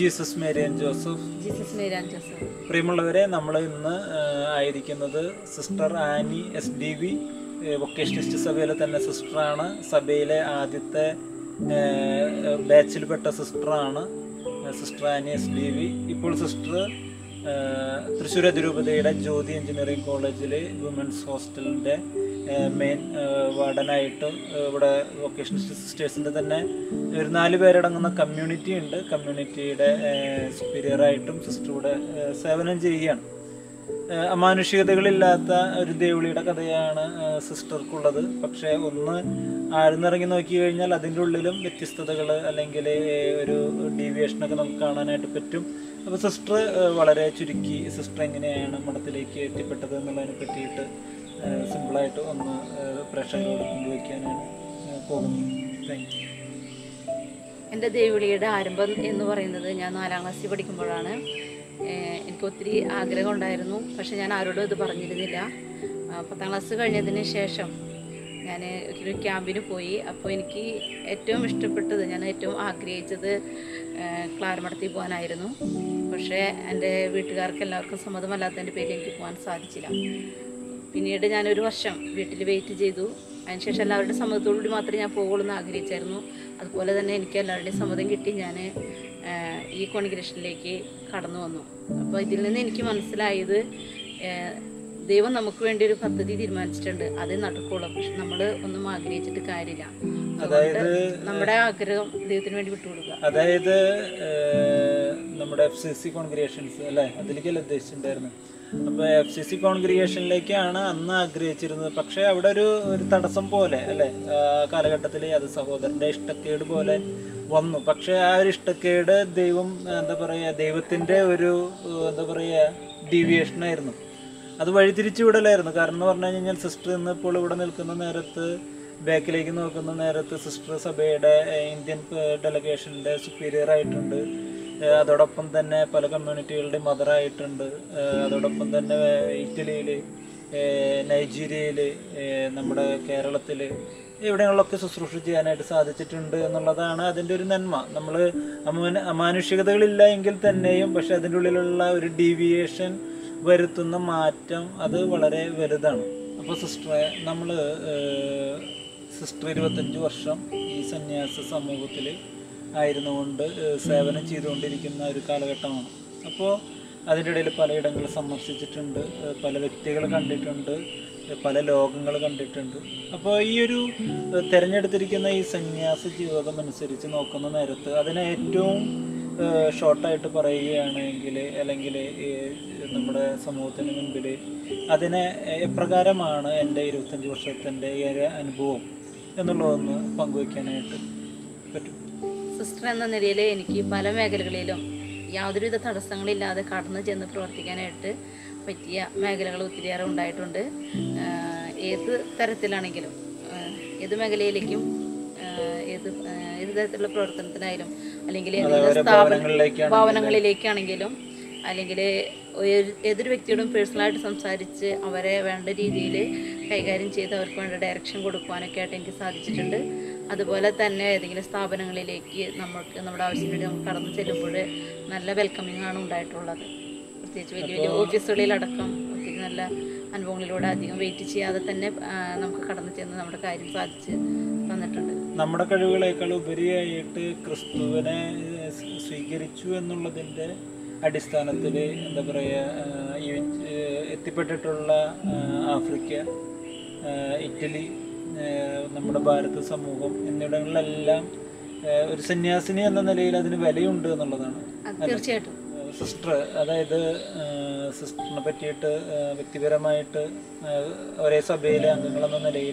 Jesus Mary and Joseph Jesus Mary and Joseph പ്രിയമുള്ളവരെ നമ്മൾ ഇന്ന് ആ, ആയിരിക്കുന്നത് sister Annie S D V vocationist സഭയിലെ തന്നെ സിസ്റ്ററാണ് സഭയിലെ ആദ്യത്തെ ബാച്ചിൽപ്പെട്ട സിസ്റ്ററാണ് sister Annie S D V ഇപ്പോൾ സിസ്റ്റർ ആ, തൃശ്ശൂർ അതിരൂപതയുടെ ജ്യോതി എഞ്ചിനീയറിംഗ് കോളേജിൽ വുമൻസ് ഹോസ്റ്റലിൻ്റെ മെയിൻ വാർഡനായിട്ട് ഇവിടെ വൊക്കേഷണൽ സിസ്റ്റേഴ്സിൻ്റെ തന്നെ ഒരു നാല് പേരടങ്ങുന്ന കമ്മ്യൂണിറ്റി ഉണ്ട് കമ്മ്യൂണിറ്റിയുടെ സുപ്പീരിയറായിട്ടും സിസ്റ്റർ ഇവിടെ ആ, സേവനം ചെയ്യുകയാണ് ആ, അമാനുഷികതകളില്ലാത്ത ഒരു ദേവിളിയുടെ കഥയാണ് ആ, സിസ്റ്റർക്കുള്ളത് പക്ഷേ ഒന്ന് ആഴ്ന്നിറങ്ങി നോക്കി കഴിഞ്ഞാൽ അതിൻ്റെ ഉള്ളിലും വ്യത്യസ്തതകൾ അല്ലെങ്കിൽ ഒരു ഡീവിയേഷനൊക്കെ നമുക്ക് കാണാനായിട്ട് പറ്റും അപ്പോൾ സിസ്റ്റർ വളരെ ചുരുക്കി സിസ്റ്റർ എങ്ങനെയാണ് മഠത്തിലേക്ക് എത്തിപ്പെട്ടത് എന്നുള്ളതിനെ പറ്റിയിട്ട് സിമ്പിളായിട്ട് ഒന്ന് ആ, പ്രേക്ഷകരോട് പങ്കുവയ്ക്കാനാണ് ആ, പോകുന്നത് താങ്ക് യു എൻ്റെ ദേവിളിയുടെ ആരംഭം എന്ന് പറയുന്നത് ഞാൻ നാലാം ക്ലാസ്സിൽ പഠിക്കുമ്പോഴാണ് ഏഹ് എനിക്ക് ഒത്തിരി ആഗ്രഹം ഉണ്ടായിരുന്നു പക്ഷെ ഞാൻ ആരോടും ഇത് പറഞ്ഞിരുന്നില്ല ആ, പത്താം ക്ലാസ് കഴിഞ്ഞതിന് ശേഷം ഞാൻ ഒരു ക്യാമ്പിന് പോയി അപ്പോൾ എനിക്ക് ഏറ്റവും ഇഷ്ടപ്പെട്ടത് ഞാൻ ഏറ്റവും ആഗ്രഹിച്ചത് ഏഹ് ക്ലാരമടത്തിൽ പോകാനായിരുന്നു പക്ഷേ എൻ്റെ വീട്ടുകാർക്ക് എല്ലാവർക്കും സമ്മതമല്ലാത്തതിൻ്റെ പേരിൽ എനിക്ക് പോകാൻ സാധിച്ചില്ല പിന്നീട് ഞാനൊരു വർഷം വീട്ടിൽ വെയിറ്റ് ചെയ്തു അതിനുശേഷം എല്ലാവരുടെ സമ്മതത്തോടുകൂടി മാത്രമേ ഞാൻ പോകുള്ളൂ എന്ന് ആഗ്രഹിച്ചായിരുന്നു അതുപോലെ തന്നെ എനിക്ക് എല്ലാവരുടെയും സമ്മതം കിട്ടി ഞാൻ ഈ കോൺഗ്രേഷനിലേക്ക് കടന്നു വന്നു അപ്പോൾ ഇതിൽ നിന്ന് എനിക്ക് മനസ്സിലായത് ഏഹ്, ദൈവം നമുക്ക് വേണ്ടി ഒരു പദ്ധതി തീരുമാനിച്ചിട്ടുണ്ട് അതേ നടക്കുള്ളൂ പക്ഷെ നമ്മൾ ഒന്നും ആഗ്രഹിച്ചിട്ട് കാര്യമില്ല അതുകൊണ്ട് നമ്മുടെ ആഗ്രഹം ദൈവത്തിന് വേണ്ടി വിട്ടുകൊടുക്കുക അതായത് ഏഹ്, നമ്മുടെ എഫ് സി സി കോൺഗ്രിയേഷൻസ് അല്ലേ അതിലേക്കല്ല ഉദ്ദേശിച്ചിട്ടുണ്ടായിരുന്നു അപ്പോൾ എഫ് സി സി കോൺഗ്രിയേഷനിലേക്കാണ് അന്ന് ആഗ്രഹിച്ചിരുന്നത് പക്ഷേ അവിടെ ഒരു ഒരു തടസ്സം പോലെ അല്ലേ ആ കാലഘട്ടത്തിൽ അത് സഹോദരൻ്റെ ഇഷ്ടക്കേട് പോലെ വന്നു പക്ഷേ ആ ഒരു ഇഷ്ടക്കേട് ദൈവം എന്താ പറയുക ദൈവത്തിൻ്റെ ഒരു ഏഹ്, എന്താ പറയുക ഡീവിയേഷൻ ആയിരുന്നു അത് വഴിതിരിച്ചു വിടലായിരുന്നു കാരണം എന്ന് പറഞ്ഞു കഴിഞ്ഞാൽ സിസ്റ്റർ ഇന്ന് ഇപ്പോൾ ഇവിടെ നിൽക്കുന്ന നേരത്ത് ബാക്കിലേക്ക് നോക്കുന്ന നേരത്ത് സിസ്റ്റർ സഭയുടെ ഏഹ്, ഇന്ത്യൻ ഡെലഗേഷൻ്റെ സുപ്പീരിയർ ആയിട്ടുണ്ട് ഏഹ്, അതോടൊപ്പം തന്നെ പല കമ്മ്യൂണിറ്റികളുടെ മദറായിട്ടുണ്ട് അതോടൊപ്പം തന്നെ ഇറ്റലിയിൽ നൈജീരിയയിൽ നമ്മുടെ കേരളത്തിൽ ഇവിടങ്ങളിലൊക്കെ ശുശ്രൂഷ ചെയ്യാനായിട്ട് സാധിച്ചിട്ടുണ്ട് എന്നുള്ളതാണ് അതിൻ്റെ ഒരു നന്മ നമ്മൾ അമാന അമാനുഷികതകളില്ല എങ്കിൽ തന്നെയും പക്ഷെ അതിൻ്റെ ഉള്ളിലുള്ള ഒരു ഡീവിയേഷൻ വരുത്തുന്ന മാറ്റം അത് വളരെ വലുതാണ് അപ്പോൾ സിസ്റ്ററെ നമ്മൾ സിസ്റ്റർ ഇരുപത്തഞ്ച് വർഷം ഈ സന്യാസ സമൂഹത്തിൽ ആയിരുന്നുകൊണ്ട് ഏഹ്, സേവനം ചെയ്തുകൊണ്ടിരിക്കുന്ന ഒരു കാലഘട്ടമാണ് അപ്പോൾ അതിൻ്റെ ഇടയിൽ പലയിടങ്ങൾ സന്ദർശിച്ചിട്ടുണ്ട് ഏഹ്, പല വ്യക്തികളെ കണ്ടിട്ടുണ്ട് ഏഹ്, പല ലോകങ്ങൾ കണ്ടിട്ടുണ്ട് അപ്പോൾ ഈ ഒരു ഏഹ്, തിരഞ്ഞെടുത്തിരിക്കുന്ന ഈ സന്യാസ ജീവിതം അനുസരിച്ച് നോക്കുന്ന നേരത്ത് അതിനെ ഏറ്റവും ഷോർട്ടായിട്ട് പറയുകയാണെങ്കിൽ അല്ലെങ്കിൽ നമ്മുടെ സമൂഹത്തിന് മുൻപിൽ അതിനെ എപ്രകാരമാണ് എൻ്റെ ഇരുപത്തഞ്ച് വർഷത്തിൻ്റെ ഈ ഒരു അനുഭവം എന്നുള്ളതൊന്ന് പങ്കുവയ്ക്കാനായിട്ട് പറ്റും സിസ്റ്റർ എന്ന നിലയിൽ എനിക്ക് പല മേഖലകളിലും യാതൊരുവിധ തടസ്സങ്ങളില്ലാതെ കടന്നു ചെന്ന് പ്രവർത്തിക്കാനായിട്ട് പറ്റിയ മേഖലകൾ ഒത്തിരിയേറെ ഉണ്ടായിട്ടുണ്ട് ആഹ് ഏത് തരത്തിലാണെങ്കിലും ആഹ് ഏത് മേഖലയിലേക്കും ആഹ് ഏത് ആഹ് ഏത് തരത്തിലുള്ള പ്രവർത്തനത്തിനായാലും അല്ലെങ്കിൽ ഏതെങ്കിലും സ്ഥാപന ഭവനങ്ങളിലേക്കാണ് ഭവനങ്ങളിലേക്കാണെങ്കിലും അല്ലെങ്കിൽ ഏതൊരു വ്യക്തിയോടും പേഴ്സണലായിട്ട് സംസാരിച്ച് അവരെ വേണ്ട രീതിയിൽ കൈകാര്യം ചെയ്ത് അവർക്ക് വേണ്ട ഡയറക്ഷൻ കൊടുക്കുവാനൊക്കെ ആയിട്ട് എനിക്ക് സാധിച്ചിട്ടുണ്ട് അതുപോലെ തന്നെ ഏതെങ്കിലും സ്ഥാപനങ്ങളിലേക്ക് നമുക്ക് നമ്മുടെ ആവശ്യത്തിന് വേണ്ടി നമുക്ക് കടന്നു ചെല്ലുമ്പോൾ നല്ല വെൽക്കമിങ് ആണ് ഉണ്ടായിട്ടുള്ളത് പ്രത്യേകിച്ച് വലിയ വലിയ ഓഫീസുകളിലടക്കം ഒത്തിരി നല്ല അനുഭവങ്ങളിലൂടെ അധികം വെയിറ്റ് ചെയ്യാതെ തന്നെ ആ, നമുക്ക് കടന്നു ചെന്ന് നമ്മുടെ കാര്യം സാധിച്ച് വന്നിട്ടുണ്ട് നമ്മുടെ കഴിവുകളേക്കാൾ ഉപരിയായിട്ട് ക്രിസ്തുവിനെ സ് സ്വീകരിച്ചു എന്നുള്ളതിൻ്റെ അടിസ്ഥാനത്തിൽ എന്താ പറയുക ഈ ഏഹ്, എത്തിപ്പെട്ടിട്ടുള്ള ആഹ്, ആഫ്രിക്ക ആഹ്, ഇറ്റലി ആഹ്, നമ്മുടെ ഭാരത സമൂഹം എന്നിവിടങ്ങളിലെല്ലാം ആഹ്, ഒരു സന്യാസിനി എന്ന നിലയിൽ അതിന് വിലയുണ്ട് എന്നുള്ളതാണ് അത് തീർച്ചയായിട്ടും സിസ്റ്റർ അതായത് സിസ്റ്ററിനെ പറ്റിയിട്ട് ആ, വ്യക്തിപരമായിട്ട് ആ, ഒരേ സഭയിലെ അംഗങ്ങളെന്ന നിലയിൽ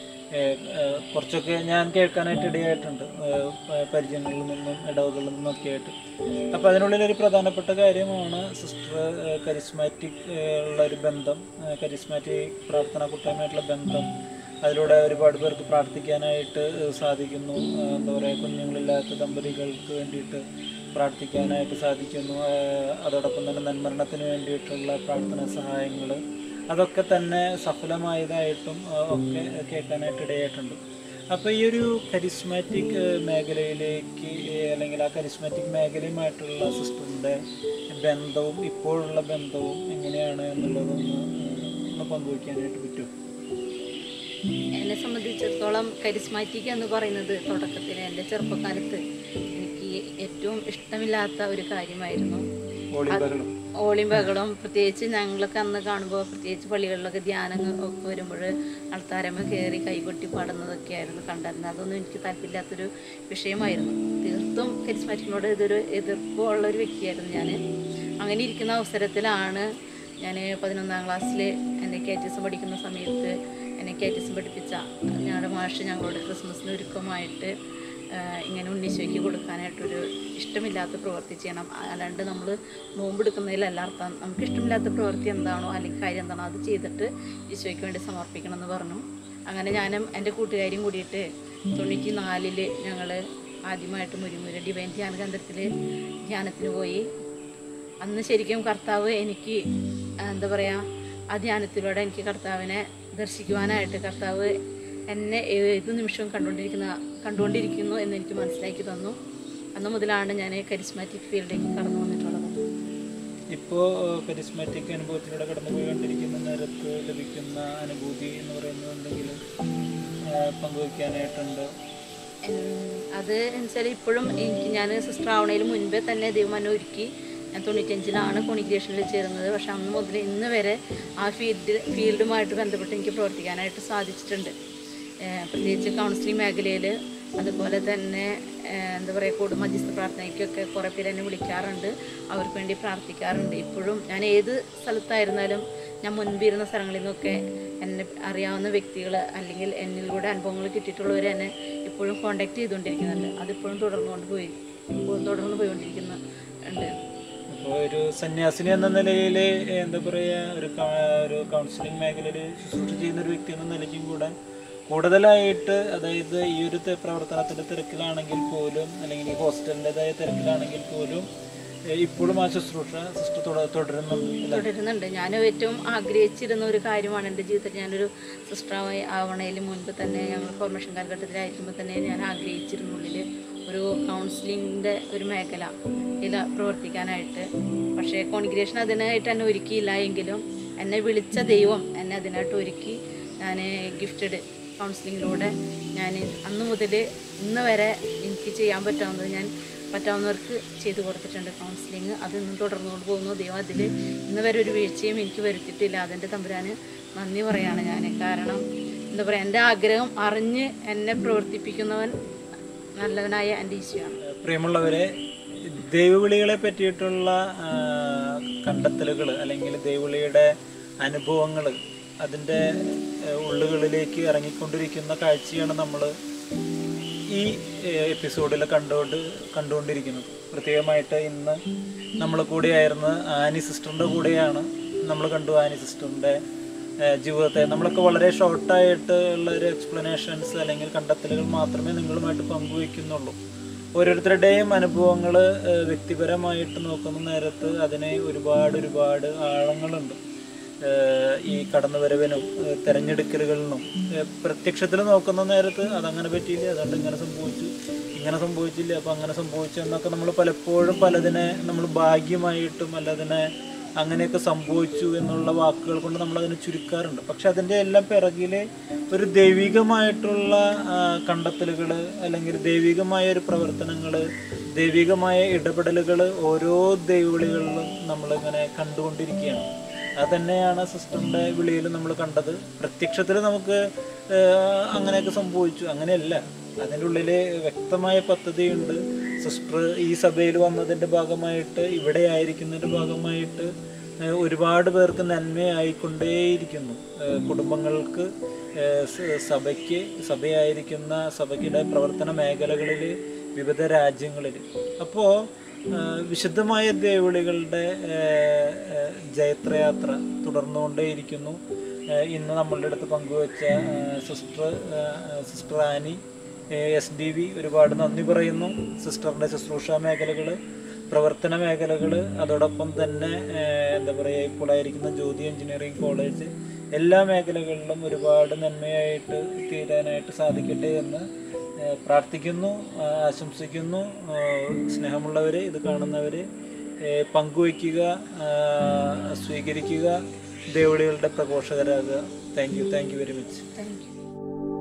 കുറച്ചൊക്കെ ഞാൻ കേൾക്കാനായിട്ട് ഇടയായിട്ടുണ്ട് ആ, പ- പരിചയങ്ങളിൽ നിന്നും ഇടവുകളിൽ നിന്നൊക്കെ ആയിട്ട് അപ്പോൾ അതിനുള്ളിലൊരു പ്രധാനപ്പെട്ട കാര്യമാണ് സിസ്റ്റർ കരിസ്മാറ്റിക് ഉള്ള ഒരു ബന്ധം കരിസ്മാറ്റിക് പ്രാർത്ഥന കൂട്ടായ്മയായിട്ടുള്ള ബന്ധം അതിലൂടെ ഒരുപാട് പേർക്ക് പ്രാർത്ഥിക്കാനായിട്ട് സാധിക്കുന്നു ആ, എന്താ പറയുക കുഞ്ഞുങ്ങളില്ലാത്ത ദമ്പതികൾക്ക് വേണ്ടിയിട്ട് പ്രാർത്ഥിക്കാനായിട്ട് സാധിക്കുന്നു ആ, അതോടൊപ്പം തന്നെ നന്മരണത്തിന് വേണ്ടിയിട്ടുള്ള പ്രാർത്ഥന സഹായങ്ങൾ അതൊക്കെ തന്നെ സഫലമായതായിട്ടും ആ, ഒക്കെ കേൾക്കാനായിട്ട് ഇടയായിട്ടുണ്ട് അപ്പോൾ ഈ ഒരു കരിസ്മാറ്റിക് മേഖലയിലേക്ക് ഏഹ്, അല്ലെങ്കിൽ ആ കരിസ്മാറ്റിക് മേഖലയുമായിട്ടുള്ള സിസ്റ്ററിൻ്റെ ബന്ധവും ഇപ്പോഴുള്ള ബന്ധവും എങ്ങനെയാണ് എന്നുള്ളതൊന്ന് ഒന്ന് പങ്കുവയ്ക്കാനായിട്ട് പറ്റുമോ എന്നെ സംബന്ധിച്ചിടത്തോളം കരിസ്മാറ്റിക് എന്ന് പറയുന്നത് തുടക്കത്തിൽ എൻ്റെ ചെറുപ്പകാലത്ത് എനിക്ക് ഏറ്റവും ഇഷ്ടമില്ലാത്ത ഒരു കാര്യമായിരുന്നു ഓളിമ്പകളും ഓളിമ്പകളും പ്രത്യേകിച്ച് ഞങ്ങളൊക്കെ അന്ന് കാണുമ്പോൾ പ്രത്യേകിച്ച് പള്ളികളിലൊക്കെ ധ്യാനം ഒക്കെ വരുമ്പോൾ ആൾത്താരമ്മ കയറി കൈകൊട്ടി പാടുന്നതൊക്കെ ആയിരുന്നു കണ്ടിരുന്നത് അതൊന്നും എനിക്ക് താല്പര്യമില്ലാത്തൊരു വിഷയമായിരുന്നു തീർത്തും കരിസ്മാറ്റിക്കിനോട് ഇതൊരു എതിർപ്പുള്ള ഒരു വ്യക്തിയായിരുന്നു ഞാൻ അങ്ങനെ ഇരിക്കുന്ന അവസരത്തിലാണ് ഞാൻ പതിനൊന്നാം ക്ലാസ്സിൽ എന്നെ കാറ്റീസം പഠിക്കുന്ന സമയത്ത് എന്നെ കാറ്റീസം പഠിപ്പിച്ച ഞങ്ങളുടെ മാഷ് ഞങ്ങളോട് ക്രിസ്മസിന് ഒരുക്കമായിട്ട് ആഹ് ഇങ്ങനെ ഉണ്ണീശോയ്ക്ക് കൊടുക്കാനായിട്ടൊരു ഇഷ്ടമില്ലാത്ത പ്രവൃത്തി ചെയ്യണം അല്ലാണ്ട് നമ്മൾ നോമ്പെടുക്കുന്നതിലല്ല അർത്ഥം നമുക്ക് ഇഷ്ടമില്ലാത്ത പ്രവൃത്തി എന്താണോ അല്ലെങ്കിൽ കാര്യം എന്താണോ അത് ചെയ്തിട്ട് ഈശോയ്ക്ക് വേണ്ടി സമർപ്പിക്കണം എന്ന് പറഞ്ഞു അങ്ങനെ ഞാനും എൻ്റെ കൂട്ടുകാരിയും കൂടിയിട്ട് തൊണ്ണൂറ്റി നാലില് ഞങ്ങൾ ആദ്യമായിട്ട് മുരിമുര ഡിവൈൻ ധ്യാന കേന്ദ്രത്തിൽ ധ്യാനത്തിന് പോയി അന്ന് ശരിക്കും കർത്താവ് എനിക്ക് ആ, എന്താ പറയുക ആ ധ്യാനത്തിലൂടെ എനിക്ക് കർത്താവിനെ ദർശിക്കുവാനായിട്ട് കർത്താവ് എന്നെ ഏത് നിമിഷവും കണ്ടുകൊണ്ടിരിക്കുന്ന കണ്ടുകൊണ്ടിരിക്കുന്നു എന്ന് എനിക്ക് മനസ്സിലാക്കി തന്നു അന്ന് മുതലാണ് ഞാൻ കരിസ്മാറ്റിക് ഫീൽഡിലേക്ക് കടന്നു വന്നിട്ടുള്ളത് ഇപ്പോൾ കരിസ്മാറ്റിക് അനുഭവത്തിലൂടെ കടന്നുപോയിക്കൊണ്ടിരിക്കുന്ന നേരത്ത് ലഭിക്കുന്ന അനുഭൂതി എന്ന് പറയുന്നത് എന്തെങ്കിലും ആ, പങ്കുവയ്ക്കാനായിട്ടുണ്ടോ എൻ- അത് എന്നുവെച്ചാൽ ഇപ്പോഴും എനിക്ക് ഞാൻ സിസ്റ്റർ ആവണതിന് മുൻപേ തന്നെ ദൈവം എന്നെ ഒരുക്കി ഞാൻ തൊണ്ണൂറ്റഞ്ചിലാണ് കോണിഗ്രേഷനിൽ ചേരുന്നത് പക്ഷെ അന്ന് മുതൽ ഇന്ന് വരെ ആ ഫീൽഡ് ഫീൽഡുമായിട്ട് ബന്ധപ്പെട്ട് എനിക്ക് പ്രവർത്തിക്കാനായിട്ട് സാധിച്ചിട്ടുണ്ട് ഏഹ് പ്രത്യേകിച്ച് കൗൺസിലിംഗ് മേഖലയിൽ അതുപോലെ തന്നെ ഏഹ് എന്താ പറയുക കൂടു മധ്യസ്ഥ പ്രാർത്ഥനയ്ക്കൊക്കെ കുറേ പേര് എന്നെ വിളിക്കാറുണ്ട് അവർക്ക് വേണ്ടി പ്രാർത്ഥിക്കാറുണ്ട് ഇപ്പോഴും ഞാൻ ഏത് സ്ഥലത്തായിരുന്നാലും ഞാൻ മുൻപിരുന്ന സ്ഥലങ്ങളിൽ നിന്നൊക്കെ എന്നെ അറിയാവുന്ന വ്യക്തികൾ അല്ലെങ്കിൽ എന്നിലൂടെ അനുഭവങ്ങൾ കിട്ടിയിട്ടുള്ളവർ എന്നെ ഇപ്പോഴും കോണ്ടാക്ട് ചെയ്തുകൊണ്ടിരിക്കുന്നുണ്ട് അതിപ്പോഴും തുടർന്നുകൊണ്ട് പോയി ഇപ്പോഴും തുടർന്ന് പോയിക്കൊണ്ടിരിക്കുന്ന ഉണ്ട് അപ്പോൾ ഒരു സന്യാസിനി എന്ന നിലയിൽ എന്താ പറയുക ഒരു ക- ഒരു കൗൺസിലിംഗ് മേഖലയിൽ ശുശ്രൂഷ ചെയ്യുന്ന ഒരു വ്യക്തി എന്ന നിലയ്ക്കും കൂടെ കൂടുതലായിട്ട് അതായത് ഈ ഒരു തെ- പ്രവർത്തനത്തിൻ്റെ തിരക്കിലാണെങ്കിൽ പോലും അല്ലെങ്കിൽ ഈ ഹോസ്റ്റലിൻ്റെതായ തിരക്കിലാണെങ്കിൽ പോലും ഏഹ് ഇപ്പോഴും ആ ശുശ്രൂഷ സിസ്റ്റർ തുട- തുടരുന്നുണ്ട് അല്ലേ തുടരുന്നുണ്ട് ഞാൻ ഏറ്റവും ആഗ്രഹിച്ചിരുന്ന ഒരു കാര്യമാണ് എൻ്റെ ജീവിതത്തിൽ ഞാനൊരു സിസ്റ്ററായി ആവണതിന് മുൻപ് തന്നെ ഞങ്ങൾ ഫോർമേഷൻ കാലഘട്ടത്തിലായിരിക്കുമ്പോൾ തന്നെ ഞാൻ ആഗ്രഹിച്ചിരുന്നുള്ളിൽ ഒരു കൗൺസിലിങ്ങിൻ്റെ ഒരു മേഖല ഇതിൽ പ്രവർത്തിക്കാനായിട്ട് പക്ഷേ കോൺഗ്രേഷൻ അതിനായിട്ട് എന്നെ ഒരുക്കിയില്ല എങ്കിലും എന്നെ വിളിച്ച ദൈവം എന്നെ അതിനായിട്ട് ഒരുക്കി ഞാൻ ഗിഫ്റ്റഡ് കൗൺസിലിങ്ങിലൂടെ ഞാൻ അന്ന് മുതൽ ഇന്ന് വരെ എനിക്ക് ചെയ്യാൻ പറ്റാവുന്നത് ഞാൻ പറ്റാവുന്നവർക്ക് ചെയ്തു കൊടുത്തിട്ടുണ്ട് കൗൺസിലിംഗ് അത് ഇന്നും തുടർന്നുകൊണ്ട് പോകുന്നു ദൈവം അതിൽ ഇന്ന് വരെ ഒരു വീഴ്ചയും എനിക്ക് വരുത്തിയിട്ടില്ല അതിൻ്റെ തമ്പുരാന് നന്ദി പറയാണ് ഞാൻ കാരണം എന്താ പറയുക എൻ്റെ ആഗ്രഹം അറിഞ്ഞ് എന്നെ പ്രവർത്തിപ്പിക്കുന്നവൻ നല്ലവനായ എൻ്റെ ഈശോയാണ് പ്രിയമുള്ളവരെ ദൈവവിളികളെ പറ്റിയിട്ടുള്ള കണ്ടെത്തലുകൾ അല്ലെങ്കിൽ ദൈവവിളിയുടെ അനുഭവങ്ങൾ അതിൻ്റെ ഉള്ളുകളിലേക്ക് ഇറങ്ങിക്കൊണ്ടിരിക്കുന്ന കാഴ്ചയാണ് നമ്മൾ ഈ എപ്പിസോഡിൽ കണ്ടുകൊണ്ട് കണ്ടുകൊണ്ടിരിക്കുന്നത് പ്രത്യേകമായിട്ട് ഇന്ന് നമ്മൾ കൂടെയായിരുന്ന ആനി സിസ്റ്ററിൻ്റെ കൂടെയാണ് നമ്മൾ കണ്ടു ആനി സിസ്റ്ററിൻ്റെ ഏഹ് ജീവിതത്തെ നമ്മളൊക്കെ വളരെ ഷോർട്ടായിട്ട് ഉള്ള ഒരു എക്സ്പ്ലനേഷൻസ് അല്ലെങ്കിൽ കണ്ടെത്തലുകൾ മാത്രമേ നിങ്ങളുമായിട്ട് പങ്കുവയ്ക്കുന്നുള്ളൂ ഓരോരുത്തരുടെയും അനുഭവങ്ങൾ വ്യക്തിപരമായിട്ട് നോക്കുന്ന നേരത്ത് അതിന് ഒരുപാട് ഒരുപാട് ആഴങ്ങളുണ്ട് ഏഹ് ഈ കടന്നുവരവിനും ഏഹ് തെരഞ്ഞെടുക്കലുകളിലും ഏഹ് പ്രത്യക്ഷത്തിൽ നോക്കുന്ന നേരത്ത് അതങ്ങനെ പറ്റിയില്ല അതുകൊണ്ട് ഇങ്ങനെ സംഭവിച്ചു ഇങ്ങനെ സംഭവിച്ചില്ല അപ്പം അങ്ങനെ സംഭവിച്ചു എന്നൊക്കെ നമ്മൾ പലപ്പോഴും പലതിനെ നമ്മൾ ഭാഗ്യമായിട്ടും അല്ലതിനെ അങ്ങനെയൊക്കെ സംഭവിച്ചു എന്നുള്ള വാക്കുകൾ കൊണ്ട് നമ്മൾ അതിനെ ചുരുക്കാറുണ്ട് പക്ഷെ അതിൻ്റെ എല്ലാം പിറകിൽ ഒരു ദൈവികമായിട്ടുള്ള കണ്ടെത്തലുകൾ അല്ലെങ്കിൽ ദൈവികമായ ഒരു പ്രവർത്തനങ്ങൾ ദൈവികമായ ഇടപെടലുകൾ ഓരോ ദൈവവിളികളിലും നമ്മളിങ്ങനെ കണ്ടുകൊണ്ടിരിക്കുകയാണ് അത് തന്നെയാണ് സിസ്റ്ററിൻ്റെ വിളിയിൽ നമ്മൾ കണ്ടത് പ്രത്യക്ഷത്തിൽ നമുക്ക് ഏഹ്, അങ്ങനെയൊക്കെ സംഭവിച്ചു അങ്ങനെയല്ല അതിൻ്റെ ഉള്ളിൽ വ്യക്തമായ പദ്ധതിയുണ്ട് സിസ്റ്റർ ഈ സഭയിൽ വന്നതിൻ്റെ ഭാഗമായിട്ട് ഇവിടെ ആയിരിക്കുന്നതിൻ്റെ ഭാഗമായിട്ട് ഏഹ്, ഒരുപാട് പേർക്ക് നന്മയായിക്കൊണ്ടേയിരിക്കുന്നു ഏഹ്, കുടുംബങ്ങൾക്ക് ഏഹ്, സ- സഭയ്ക്ക് സഭയായിരിക്കുന്ന സഭയ്ക്കുടെ പ്രവർത്തന മേഖലകളിൽ വിവിധ രാജ്യങ്ങളിൽ അപ്പോൾ വിശുദ്ധമായ ദേവിളികളുടെ ഏഹ്, ഏഹ്, ജൈത്രയാത്ര തുടർന്നുകൊണ്ടേയിരിക്കുന്നു ഏഹ്, ഇന്ന് നമ്മളുടെ അടുത്ത് പങ്കുവച്ച ഏഹ്, സിസ്റ്റർ ഏഹ്, sister Annie S D V ഒരുപാട് നന്ദി പറയുന്നു സിസ്റ്ററിൻ്റെ ശുശ്രൂഷ മേഖലകൾ പ്രവർത്തന മേഖലകൾ അതോടൊപ്പം തന്നെ ഏഹ്, എന്താ പറയുക ഇപ്പോഴായിരിക്കുന്ന ജ്യോതി എഞ്ചിനീയറിംഗ് കോളേജ് എല്ലാ മേഖലകളിലും ഒരുപാട് നന്മയായിട്ട് തീരാനായിട്ട് സാധിക്കട്ടെ എന്ന് ഏഹ്, പ്രാർത്ഥിക്കുന്നു ആ, ആശംസിക്കുന്നു സ്നേഹമുള്ളവർ ഇത് കാണുന്നവർ പങ്കുവയ്ക്കുക ആ, സ്വീകരിക്കുക ദേവളികളുടെ പ്രഘോഷകരാകുക thank you thank you very much thank U